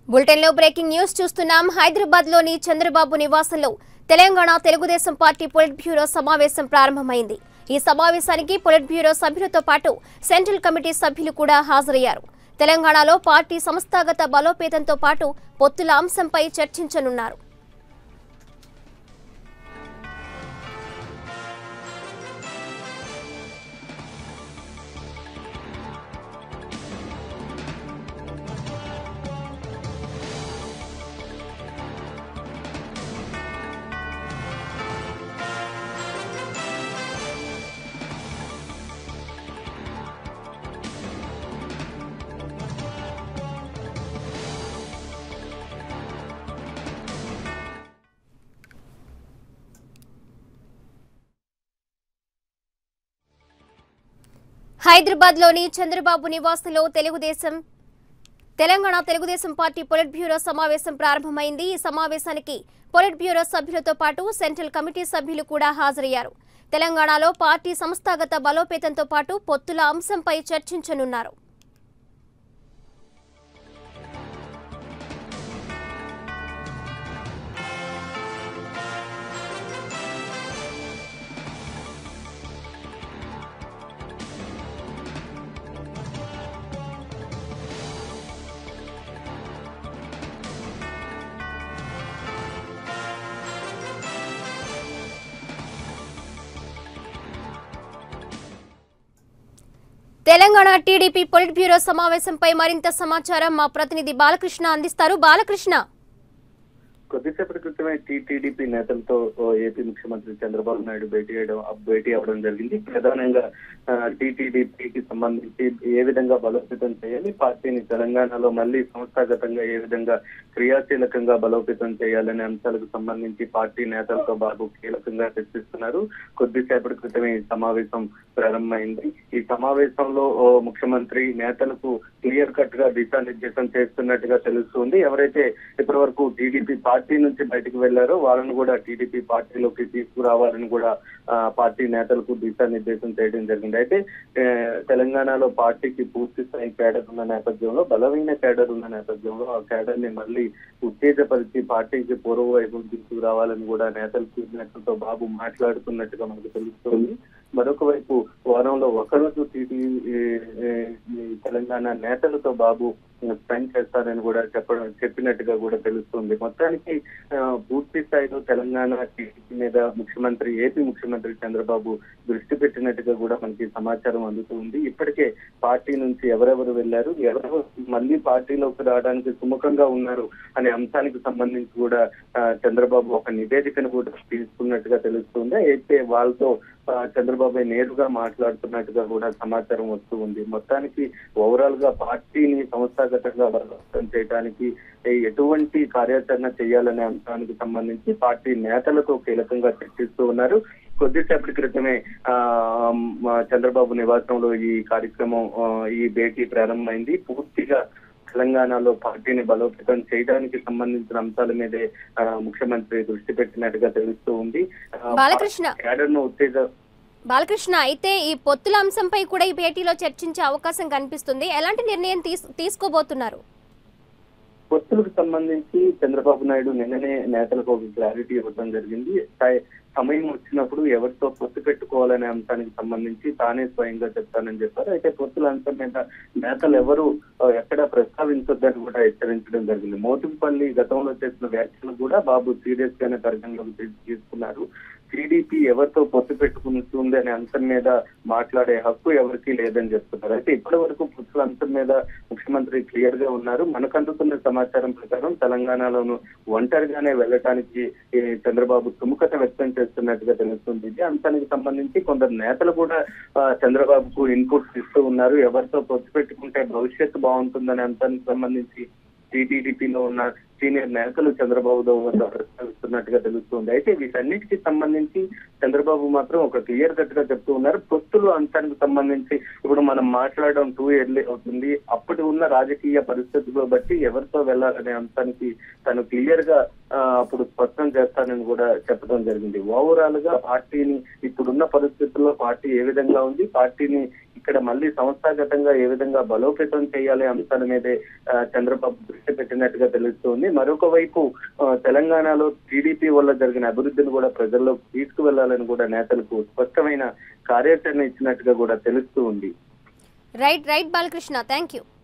Bulletin లో breaking news చూస్తున్నాం హైదరాబాద్ లోని చంద్రబాబు నివాసంలో Telangana Telugu Desam party politburo సమావేశం ప్రారంభమైంది ఈ సమావేశానికి పొలిట్ బ్యూరో సభ్యులతో పాటు సెంట్రల్ కమిటీ సభ్యులు కూడా హాజరయ్యారు తెలంగాణలో పార్టీ సంస్థాగత బలోపేతంతో పాటు పొత్తుల అంశంపై చర్చించనున్నారు హైదరాబాద్ లోని చంద్రబాబు నివాసంలో Telugu Desam Telangana Telugu Desam party politburo సమావేశం ప్రారంభమైంది ఈ సమావేశానికి పొలిట్ బ్యూరో సభ్యులతో పాటు సెంట్రల్ కమిటీ సభ్యులు కూడా హాజరయ్యారు తెలంగాణలో పార్టీ సంస్థాగత బలోపేతంతో పాటు పొత్తుల అంశంపై చర్చించనున్నారు తెలంగాణ టీడీపీ పొలిట్ బ్యూరో సమావేశంపై మరింత సమాచారం మా ప్రతినిధి బాలకృష్ణ అందిస్తారు బాలకృష్ణ కొద్దిసేపటి క్రితమే టీటీడీపీ నేతలతో ఓ ఏపీ ముఖ్యమంత్రి చంద్రబాబు నాయుడు భేటీ చేయడం భేటీ అవ్వడం జరిగింది ప్రధానంగా టీటీడీపీకి సంబంధించి ఏ విధంగా బలోపేతం చేయాలి పార్టీని తెలంగాణలో మళ్ళీ సంస్థాగతంగా ఏ విధంగా క్రియాశీలకంగా బలోపేతం చేయాలనే అంశాలకు సంబంధించి పార్టీ నేతలతో బాబు కీలకంగా చర్చిస్తున్నారు కొద్దిసేపటి క్రితమే ఈ సమావేశం ప్రారంభమైంది ఈ సమావేశంలో ఓ ముఖ్యమంత్రి నేతలకు క్లియర్ కట్ గా దిశానిర్దేశం చేస్తున్నట్టుగా తెలుస్తుంది ఎవరైతే ఇప్పటి వరకు టీడీపీ పార్టీ నుంచి బయటకు వెళ్లారో వాళ్ళని కూడా టీడీపీ పార్టీలోకి తీసుకురావాలని కూడా ఆ, పార్టీ నేతలకు దిశానిర్దేశం చేయడం జరిగింది అయితే ఏ, తెలంగాణలో పార్టీకి పూర్తి స్థాయి కేడర్ ఉన్న నేపథ్యంలో బలమైన కేడర్ ఉన్న నేపథ్యంలో ఆ కేడర్ ని మళ్ళీ ఉత్తేజపరిచి పార్టీకి పూర్వ వైపు తీసుకురావాలని కూడా నేతలకు నేతలతో బాబు మాట్లాడుతున్నట్టుగా మనకు తెలుస్తుంది మరొక వైపు వారంలో ఒకరోజు టీడీ తెలంగాణ నేతలతో బాబు స్పెండ్ చేస్తారని కూడా చెప్పడం చెప్పినట్టుగా కూడా తెలుస్తుంది మొత్తానికి ఆ, పూర్తి స్థాయిలో తెలంగాణ టీడీపీ మీద ముఖ్యమంత్రి ఏపీ ముఖ్యమంత్రి చంద్రబాబు దృష్టి పెట్టినట్టుగా కూడా మనకి సమాచారం అందుతుంది ఇప్పటికే పార్టీ నుంచి ఎవరెవరు వెళ్లారు ఎవరెవరు మళ్ళీ పార్టీలోకి రావడానికి సుముఖంగా ఉన్నారు అనే అంశానికి సంబంధించి కూడా ఆ, చంద్రబాబు ఒక నివేదికను కూడా తీసుకున్నట్టుగా తెలుస్తుంది అయితే వాళ్ళతో ఆ, చంద్రబాబు నేరుగా మాట్లాడుతున్నట్టుగా కూడా సమాచారం వస్తూ ఉంది మొత్తానికి ఓవరాల్ గా పార్టీని సంస్థాగతంగా బలోపేతం చేయడానికి ఏ ఎటువంటి కార్యాచరణ చేయాలనే అంశానికి సంబంధించి పార్టీ నేతలతో కీలకంగా చర్చిస్తూ ఉన్నారు కొద్దిసేపటి క్రితమే ఆ మా చంద్రబాబు నివాసంలో ఈ కార్యక్రమం ఆ, ఈ భేటీ ప్రారంభమైంది పూర్తిగా తెలంగాణలో పార్టీని బలోపేతం చేయడానికి సంబంధించిన అంశాల మీదే ఆ, ముఖ్యమంత్రి దృష్టి పెట్టినట్టుగా తెలుస్తూ ఉంది ఆ, బాలకృష్ణ. క్యాడర్ ను ఉత్తేజ బాలకృష్ణ అయితే ఈ పొత్తుల అంశంపై కూడా ఈ భేటీలో చర్చించే అవకాశం కనిపిస్తుంది ఎలాంటి నిర్ణయం తీస్- తీసుకోబోతున్నారు పొత్తులకు సంబంధించి చంద్రబాబు నాయుడు నిన్ననే నేతలకు ఒక క్లారిటీ ఇవ్వడం జరిగింది సై- సమయం వచ్చినప్పుడు ఎవరితో పొత్తు పెట్టుకోవాలనే అంశానికి సంబంధించి తానే స్వయంగా చెప్తానని చెప్పారు అయితే పొత్తుల అంశం మీద నేతలు ఎవరు ఆ, ఎక్కడ ప్రస్తావించొద్దని కూడా హెచ్చరించడం జరిగింది మోతుకుపల్లి గతంలో చేసిన వ్యాఖ్యలు కూడా బాబు సీరియస్ గానే పరిగణలోకి తీ- తీసుకున్నారు టీడీపీ ఎవరితో పొత్తు పెట్టుకుంటుంది అనే అంశం మీద మాట్లాడే హక్కు ఎవరికీ లేదని చెప్తున్నారు అయితే ఇప్పటి వరకు పొత్తుల అంశం మీద ముఖ్యమంత్రి క్లియర్ గా ఉన్నారు మనకు అందుతున్న సమాచారం ప్రకారం తెలంగాణలోను ఒంటరిగానే వెళ్ళటానికి ఈ చంద్రబాబు సుముఖత వ్యక్తం చేస్తున్నట్టుగా తెలుస్తుంది ఇది అంశానికి సంబంధించి కొందరు నేతలు కూడా ఆ, చంద్రబాబుకు ఇన్పుట్స్ ఇస్తూ ఉన్నారు ఎవరితో పొత్తు పెట్టుకుంటే భవిష్యత్తు బాగుంటుందనే అంశానికి సంబంధించి టీటీడీపీలో ఉన్న సీనియర్ నేతలు చంద్రబాబు వద్ద ప్రస్తావిస్తున్నట్టుగా తెలుస్తుంది అయితే వీటన్నిటికి సంబంధించి చంద్రబాబు మాత్రం ఒక క్లియర్ కట్ గా చెప్తూ ఉన్నారు పొత్తులు అంశానికి సంబంధించి ఇప్పుడు మనం మాట్లాడడం టూ ఇయర్లీ అవుతుంది అప్పటి ఉన్న రాజకీయ పరిస్థితులు బట్టి ఎవరితో వెళ్ళాలనే అంశానికి తను క్లియర్ గా ఆ, అప్పుడు స్పష్టం చేస్తానని కూడా చెప్పడం జరిగింది ఓవరాల్ గా పార్టీని ఇప్పుడున్న పరిస్థితుల్లో పార్టీ ఏ విధంగా ఉంది పార్టీని ఇక్కడ మళ్ళీ సంస్థాగతంగా ఏ విధంగా బలోపేతం చేయాలి అంశాల మీదే ఆ, చంద్రబాబు దృష్టి పెట్టినట్టుగా తెలుస్తుంది మరొక వైపు ఆ, తెలంగాణలో టీడీపీ వల్ల జరిగిన అభివృద్ధిని కూడా ప్రజల్లో తీసుకువెళ్లాలని కూడా నేతలకు స్పష్టమైన కార్యాచరణ ఇచ్చినట్టుగా కూడా తెలుస్తూ ఉంది right right Balakrishna thank you